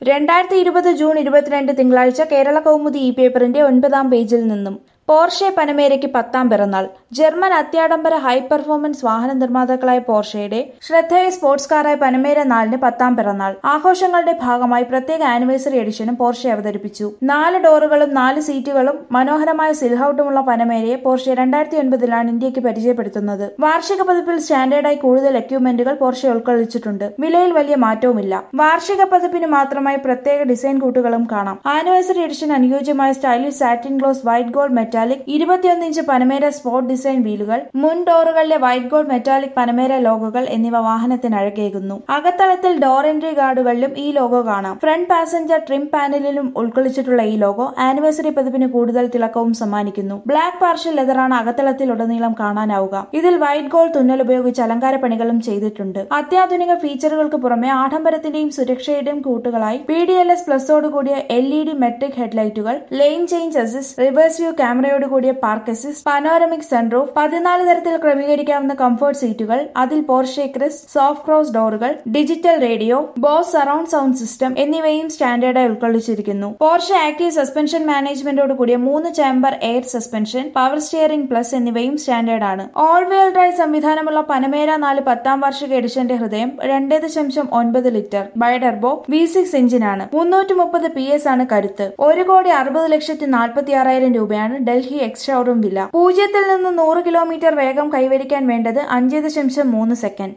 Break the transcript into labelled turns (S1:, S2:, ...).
S1: രണ്ടായിരത്തി ഇരുപത് ജൂൺ ഇരുപത്തിരണ്ട് തിങ്കളാഴ്ച കേരള കൗമുദി ഇ പേപ്പറിന്റെ ഒൻപതാം പേജിൽ നിന്നും പോർഷെ പനമേരയ്ക്ക് പത്താം പിറന്നാൾ ജർമ്മൻ അത്യാഡംബര ഹൈ പെർഫോമൻസ് വാഹന നിർമ്മാതാക്കളായ പോർഷയുടെ ശ്രദ്ധേയ സ്പോർട്സ് കാറായ പനമേര നാലിന് പത്താം പിറന്നാൾ ആഘോഷങ്ങളുടെ ഭാഗമായി പ്രത്യേക ആനിവേഴ്സറി എഡിഷനും പോർഷെ അവതരിപ്പിച്ചു നാല് ഡോറുകളും നാല് സീറ്റുകളും മനോഹരമായ സിൽഹൌട്ടുമുള്ള പനമേരയെ പോർഷെ രണ്ടായിരത്തി ഒൻപതിലാണ് ഇന്ത്യക്ക് പരിചയപ്പെടുത്തുന്നത് വാർഷിക പതിപ്പിൽ സ്റ്റാൻഡേർഡായി കൂടുതൽ എക്യുപ്മെന്റുകൾ പോർഷെ ഉൾക്കൊള്ളിച്ചിട്ടുണ്ട് വിലയിൽ വലിയ മാറ്റവുമില്ല വാർഷിക പതിപ്പിന് മാത്രമായി പ്രത്യേക ഡിസൈൻ കൂട്ടുകളും കാണാം ആനിവേഴ്സറി എഡിഷൻ അനുയോജ്യമായ stylish satin gloss white gold metallic ഇരുപത്തിയൊന്ന് ഇഞ്ച് പനമേര സ്പോർട്ട് ഡിസൈൻ വീലുകൾ മുൻ ഡോറുകളിലെ വൈറ്റ് ഗോൾഡ് മെറ്റാലിക് പനമേര ലോഗോകൾ എന്നിവ വാഹനത്തിന് അഴകേകുന്നു അകത്തളത്തിൽ ഡോർ എൻട്രി ഗാർഡുകളിലും ഈ ലോഗോ കാണാം ഫ്രണ്ട് പാസഞ്ചർ ട്രിം പാനലിലും ഉൾക്കൊള്ളിച്ചിട്ടുള്ള ഈ ലോഗോ ആനിവേഴ്സറി പതിപ്പിന് കൂടുതൽ തിളക്കവും സമ്മാനിക്കുന്നു ബ്ലാക്ക് പാർഷ്യൽ ലെതറാണ് അകത്തളത്തിലുടനീളം കാണാനാവുക ഇതിൽ വൈറ്റ് ഗോൾഡ് തുന്നൽ ഉപയോഗിച്ച് അലങ്കാര പണികളും ചെയ്തിട്ടുണ്ട് അത്യാധുനിക ഫീച്ചറുകൾക്ക് പുറമെ ആഡംബരത്തിന്റെയും സുരക്ഷയുടെയും കൂട്ടുകളായി പി ഡി എൽ എസ് പ്ലസോട് കൂടിയ എൽ ഇ ഡി മെട്രിക് ഹെഡ്ലൈറ്റുകൾ lane change assist reverse view ക്യാമറയോട് കൂടിയ പാർക്ക് അസിസ്റ്റ് പനോരമിക് സൺറൂഫ് പതിനാല് തരത്തിൽ ക്രമീകരിക്കാവുന്ന കംഫർട്ട് സീറ്റുകൾ അതിൽ പോർഷെ ക്രിസ് സോഫ്റ്റ് ക്രോസ് ഡോറുകൾ digital radio Bose surround sound system എന്നിവയും സ്റ്റാൻഡേർഡായി ഉൾക്കൊള്ളിച്ചിരിക്കുന്നു പോർഷെ ആക്റ്റീവ് സസ്പെൻഷൻ മാനേജ്മെന്റോട് കൂടിയ മൂന്ന് chamber air suspension power steering plus എന്നിവയും സ്റ്റാൻഡേർഡ് ആണ് ഓൾ വീൽ ഡ്രൈവ് സംവിധാനമുള്ള പനമേര നാല് പത്താം വാർഷിക എഡിഷന്റെ ഹൃദയം രണ്ട് ദശാംശം ഒൻപത് ലിറ്റർ ബൈഡർബോ വി സിക്സ് എഞ്ചിനാണ് മുന്നൂറ്റി മുപ്പത് പി എസ് ആണ് കരുത്ത് ഒരു കോടി അറുപത് ലക്ഷത്തി നാൽപ്പത്തി ആറായിരം രൂപയാണ് ഡൽഹി എക്സ് ഷോറൂം വില പൂജ്യത്തിൽ നിന്ന് നൂറ് കിലോമീറ്റർ വേഗം കൈവരിക്കാൻ വേണ്ടത് അഞ്ച് ദശാംശം മൂന്ന് സെക്കൻഡ്